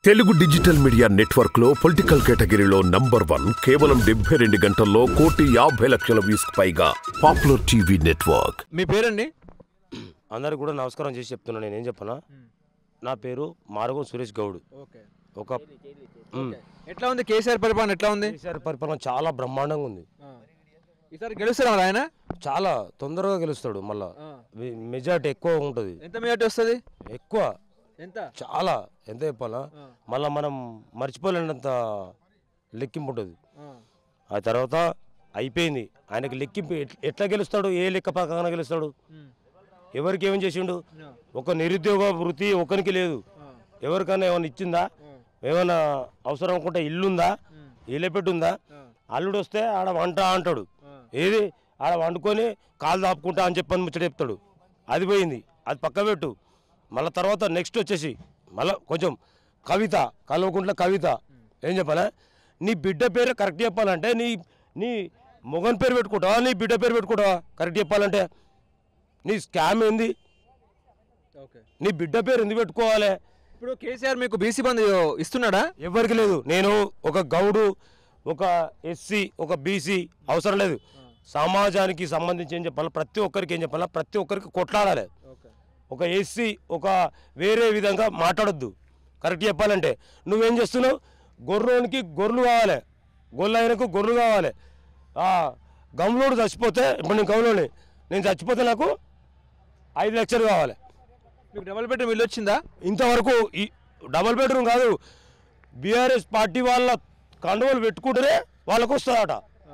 Telugu digital media network లో political కేటగిరీలో number one కేవలం డెబ్బై రెండు గంటల్లో కోటి యాభై లక్షల వ్యూస్ పైగా పాపులర్ టీవీ నెట్వర్క్ మీ పేరండి అందరికి కూడా నమస్కారం చేసి చెప్తున్నా నేను ఏం చెప్పనా నా పేరు మారుగం సురేష్ గౌడ్ ఓకే ఒక మ్, ఎట్లా ఉంది కేసీఆర్ పరిపాలన ఎట్లా ఉంది కేసీఆర్ పరిపాలన చాలా బ్రహ్మాండంగా ఉంది ఈసారి గెలుస్తారా మరి ఆయన చాలా తొందరగా గెలుస్తాడు మళ్ళా మెజార్టీ ఎక్కువ ఉంటుంది ఎంత మెజార్టీ వస్తుంది ఎక్కువ ఎంత చాలా ఎంత చెప్పాలా మళ్ళా మనం మర్చిపోలేనంత లెక్కింపు ఉంటుంది ఆ తర్వాత అయిపోయింది ఆయనకి లెక్కింపు ఎట్- ఎట్లా గెలుస్తాడు ఏ లెక్క ప్రకారం గెలుస్తాడు ఎవరికి ఏమేం చేసిండు ఒక నిరుద్యోగ వృత్తి ఒకరికి లేదు ఎవరికైనా ఏమైనా ఇచ్చిందా ఏమైనా అవసరం అనుకుంటే ఇల్లుందా ఇల్లు ఉందా అల్లుడు వస్తే ఆడ వంట అంటాడు ఏది ఆడ వండుకొని కాలు దాపుకుంటా అని చెప్పని ముచ్చట చెప్తాడు అది పోయింది అది పక్క పెట్టు మళ్ళీ తర్వాత నెక్స్ట్ వచ్చేసి మళ్ళీ కొంచెం కవిత కల్వకుంట్ల కవిత ఏం చెప్పాలా నీ బిడ్డ పేరు కరెక్ట్ చెప్పాలంటే నీ నీ మొగన్ పేరు పెట్టుకుంటావా నీ బిడ్డ పేరు పెట్టుకుంటావా కరెక్ట్ చెప్పాలంటే నీ స్కామ్ ఏంది ఓకే నీ బిడ్డ పేరు ఎందుకు పెట్టుకోవాలి ఇప్పుడు కేసీఆర్ మీకు బీసీ బంధు ఇస్తున్నాడా ఎవరికి లేదు నేను ఒక గౌడు ఒక ఎస్సీ ఒక బీసీ అవసరం లేదు సమాజానికి సంబంధించి ఏం చెప్పాలి ప్రతి ఒక్కరికి ఏం చెప్పాలి ప్రతి ఒక్కరికి కొట్లాడాలి ఓకే ఒక ఎస్సీ ఒక వేరే విధంగా మాట్లాడొద్దు కరెక్ట్ చెప్పాలంటే నువ్వేం చేస్తున్నావు గొర్రెనికి గొర్రెలు కావాలి గొర్రెలు ఆయనకు గొర్రెలు కావాలి ఆ, గమలోడు చచ్చిపోతే ఇప్పుడు నేను గమలోని నేను చచ్చిపోతే నాకు ఐదు లక్షలు కావాలి మీకు డబుల్ బెడ్రూమ్ ఇల్లు వచ్చిందా ఇంతవరకు ఈ డబల్ బెడ్రూమ్ కాదు బీఆర్ఎస్ పార్టీ వాళ్ళ కండువలు పెట్టుకుంటేనే వాళ్ళకు వస్తుందట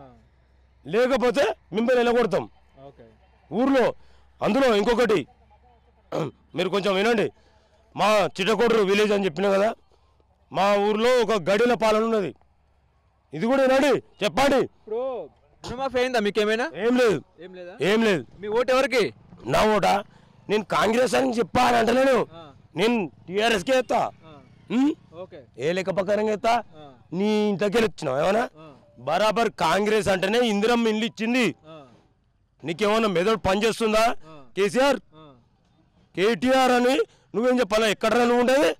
లేకపోతే మిమ్మల్ని నిలగొడతాం ఓకే ఊర్లో అందులో ఇంకొకటి మీరు కొంచెం వినండి మా చిట్టకోడరు విలేజ్ అని చెప్పిన కదా మా ఊర్లో ఒక గడిల పాలన ఉన్నది ఇది కూడా వినండి చెప్పండి ఇప్పుడు రుణమాఫీ అయిందా మీకేమైనా ఏం లేదు ఏం లేదా ఏం లేదు మీ ఓటు ఎవరికి నా ఓట నేను కాంగ్రెస్ అని చెప్పా అని అంటలేను ఆ. నేను టీఆర్ఎస్కే ఎత్తా ఆ, ఉం? ఓకే ఏ లెక్క ప్రకారంగా ఎత్తా ఆ, నీ ఇంట్లోకి వచ్చినావు ఏమన్నా ఆ, బరాబర్ కాంగ్రెస్ అంటేనే ఇందిరమ్మ ఇల్లు ఇచ్చింది ఆ, నీకేమన్నా మెదడు పనిచేస్తుందా ఆ. కేసీఆర్ ఆ. కేటీఆర్ అని నువ్వేం చెప్పాలా ఎక్కడ నువ్వు ఉండేది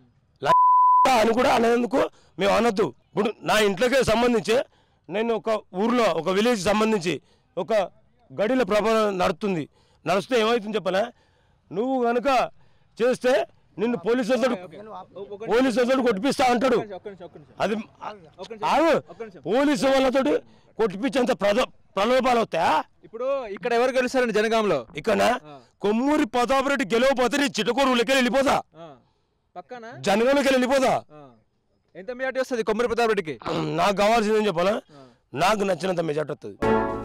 ల- అని కూడా అనేందుకు మేము అనొద్దు ఇప్పుడు నా ఇంట్లోకే సంబంధించి నేను ఒక ఊర్లో ఒక విలేజ్ సంబంధించి ఒక గడిల ప్రభావం నడుస్తుంది నడిస్తే ఏమవుతుంది చెప్పనా నువ్వు కనుక చేస్తే నిన్ను పోలీసులతో ఒక పోలీసులతో కొట్టిపిస్తా అంటాడు నిమిషం, ఒక్క నిమిషం, ఒక్క నిమిషం. అది ఒక్క నిమిషం. ఆగు ఒక్క నిమిషం. పోలీసు వాళ్ళతోటి కొట్టిపించేంత ప్రలో ప్రలోభాలు వస్తాయా ఇప్పుడు ఇక్కడ ఎవరు గెలుస్తారండి జనగాంలో ఇక్కడ ఆ. కొమ్మూరి ప్రతాపరెడ్డి గెలవపోతే నీ చిట్టకూరులకి వెళ్ళిపోతా ఆ, పక్కన జనగంలోకి వెళ్ళిపోతా ఆ. ఎంత మెజార్టీ వస్తుంది కొమ్మరి ప్రతాప్ రెడ్డికి నాకు కావాల్సిందేం చెప్పాలా నాకు నచ్చినంత మెజార్టీ వస్తుంది